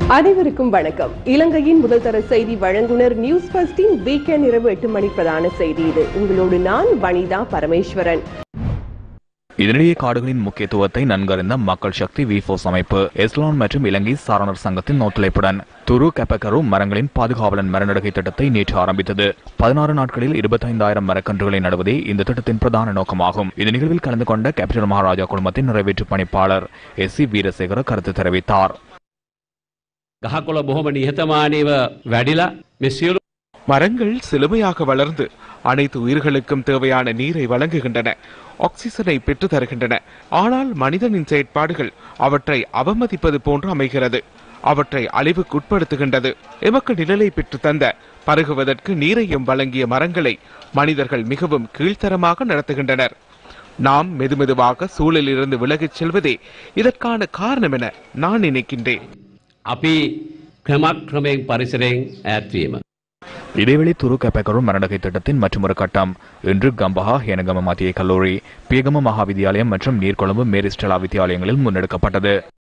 அனைவருக்கும் வணக்கம் இலங்கையின் முதல் தர செய்தி வழங்குனர் நியூஸ் பஸ்டின் வீக்கெண்ட் இரவு எட்டு மணி பிரதான செய்தி இது உங்களோடு நான் வனிதா பரமேஸ்வரன் இதனிடையே காடுகளின் முக்கியத்துவத்தை நன்கறிந்த மக்கள் சக்தி விஃபோஸ் அமைப்பு எஸ்லான் மற்றும் இலங்கை சாரணர் சங்கத்தின் ஒத்துழைப்புடன் துரு கெப்பகரு மரங்களின் பாதுகாவலன் மரநடுகை திட்டத்தை நேற்று ஆரம்பித்தது பதினாறு நாட்களில் இருபத்தைந்தாயிரம் மரக்கன்றுகளை நடுவதே இந்த திட்டத்தின் பிரதான நோக்கமாகும் இந்த நிகழ்வில் கலந்து கொண்ட கேப்டன் மகாராஜா குழுமத்தின் நிறைவேற்று பணிப்பாளர் எஸ் சி வீரசேகர கருத்து தெரிவித்தார் ගහකොළ බොහොම නිහතමානීව වැඩිලා මෙ සියලු மரங்கள் செழுமையாக வளர்ந்து அனைத்து உயிர்களுக்கும் தேவையான நீரை வழங்குகின்றன ஆக்சிஜனை பெற்று தருகின்றன ஆனால் மனிதனின் செயற்பாடுகள் அவற்றை அவமதிப்பது போன்று அமைகிறது அவற்றை அழிவுக்குட்படுத்துகின்றது எமக்கு நிழலை பெற்று தந்த பருகுவதற்கு நீரையும் வழங்கிய மரங்களை மனிதர்கள் மிகவும் கீழ்த்தரமாக நடத்துகின்றனர் நாம் மெதுமெதுவாக சூழலிலிருந்து விலகிச் செல்வதே இதற்கான காரணம் என நான் நினைக்கின்றேன் අපි ක්‍රමක් ක්‍රමයෙන් පරිසරයෙන් ඈත්වීම. இதேவேளை துரு கெப்பகரு மரநடுகை திட்டத்தின் மற்றொரு கட்டம் இன்று கம்பஹா ஹேனகம மத்திய கல்லூரி பியகம மகா வித்தியாலயம் மற்றும் நீர்கொழும்பு மேரிஸ்டலா வித்தியாலயங்களில் முன்னெடுக்கப்பட்டது